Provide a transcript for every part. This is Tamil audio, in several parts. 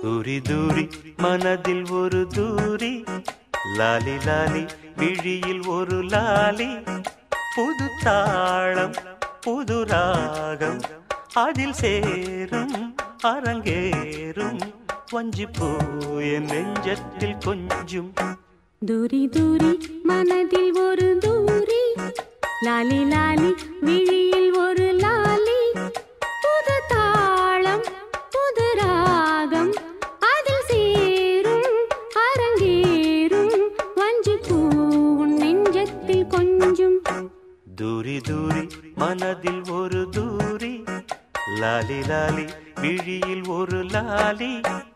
தூரி தூரி மனதில் ஒரு தூரி லாலி லாலி விழியில் ஒரு லாலி புது தாளம் புது ராகம் அதில் சேரும் அரங்கேறும் வஞ்சிப்பூ என் நெஞ்சத்தில் கொஞ்சும் தூரி தூரி மனதில் ஒரு தூரி லாலி லாலி விழியில் ஒரு லாலி புது தாளம் புது ராகம் அதில் சேரும் அரங்கேறும் வஞ்சி பூவும் நெஞ்சத்தில் கொஞ்சும் தூரி தூரி மனதில் ஒரு தூரி லாலி லாலி விழியில் ஒரு லாலி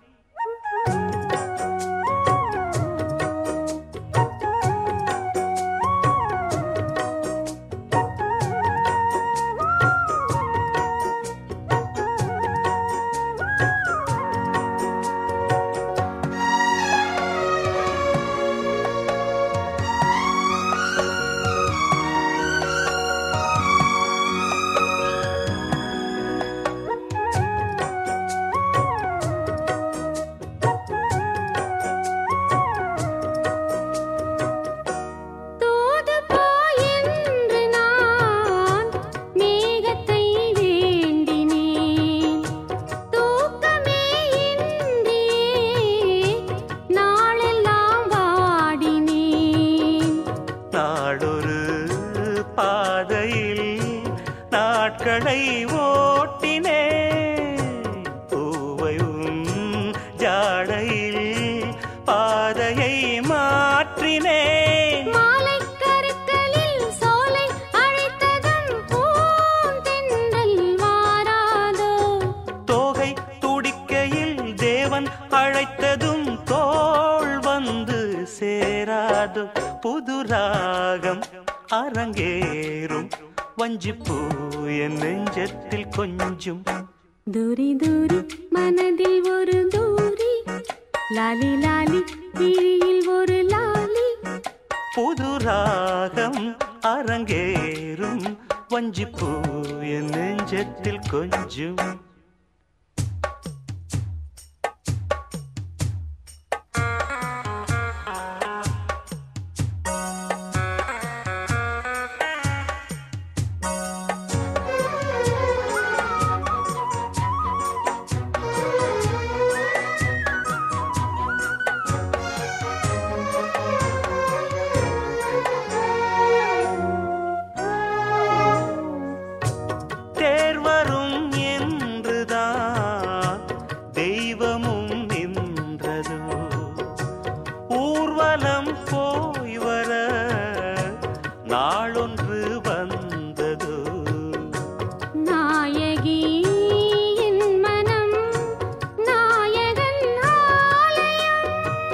தூது போயென்று நான் மேகத்தை வேண்டினேன் தூக்கமே இன்றியே நாளெல்லாம் வாடினேன் நாடொரு பாதையில் நாட்களை ஓட்டினே பூவையும் ஜாடையில் பாதையை மாற்றினேன் மாலைக் கருக்களில் சோலை அழைத்ததும் பூந்தென்றல் வாராதோ தோகை துடிக்கையில் தேவன் அழைத்ததும் தோள் வந்து சேராது புது ராகம் அரங்கேறும் வஞ்சிப்பூ என் நெஞ்சத்தில் கொஞ்சும் தூரி தூரி மனதில் ஒரு தூரி லாலி லாலி விழியில் ஒரு லாலி புது ராகம் அரங்கேறும் வஞ்சிப்பூ என் நெஞ்சத்தில் கொஞ்சும் தேர்வரும் என்றுதான் தெய்வமும் நின்றதோ ஊர்வலம் போய் வர நாளொன்று வந்ததோ நாயகி என் மனம் நாயகன் ஆலயம்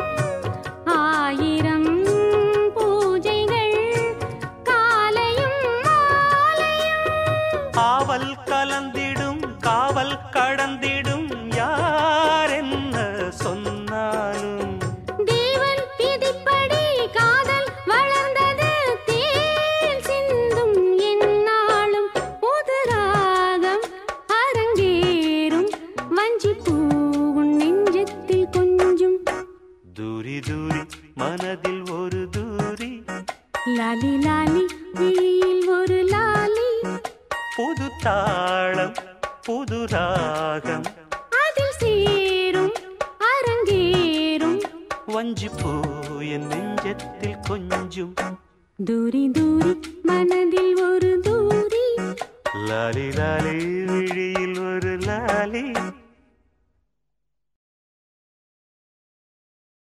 ஆயிரம் பூஜைகள் காலையும் மாலையும் ஆவல் கலந்திடும் காவல் கடந்திடும் யார் என்ன சொன்னாலும் தேவன் விதிப்படி காதல் வளர்ந்தது தேன் சிந்தும் எந்நாளும் புது ராகம் அரங்கேறும் வஞ்சி பூவும் நெஞ்சத்தில் கொஞ்சும் தூரி தூரி மனதில் ஒரு தூரி லாலி லாலி விழியில் ஒரு லாலி புது தாளம் புது ராகம் அதில் சேரும் அரங்கேறும் வஞ்சிப்பூ என் நெஞ்சத்தில் கொஞ்சும் தூரி தூரி மனதில் ஒரு தூரி லாலி லாலி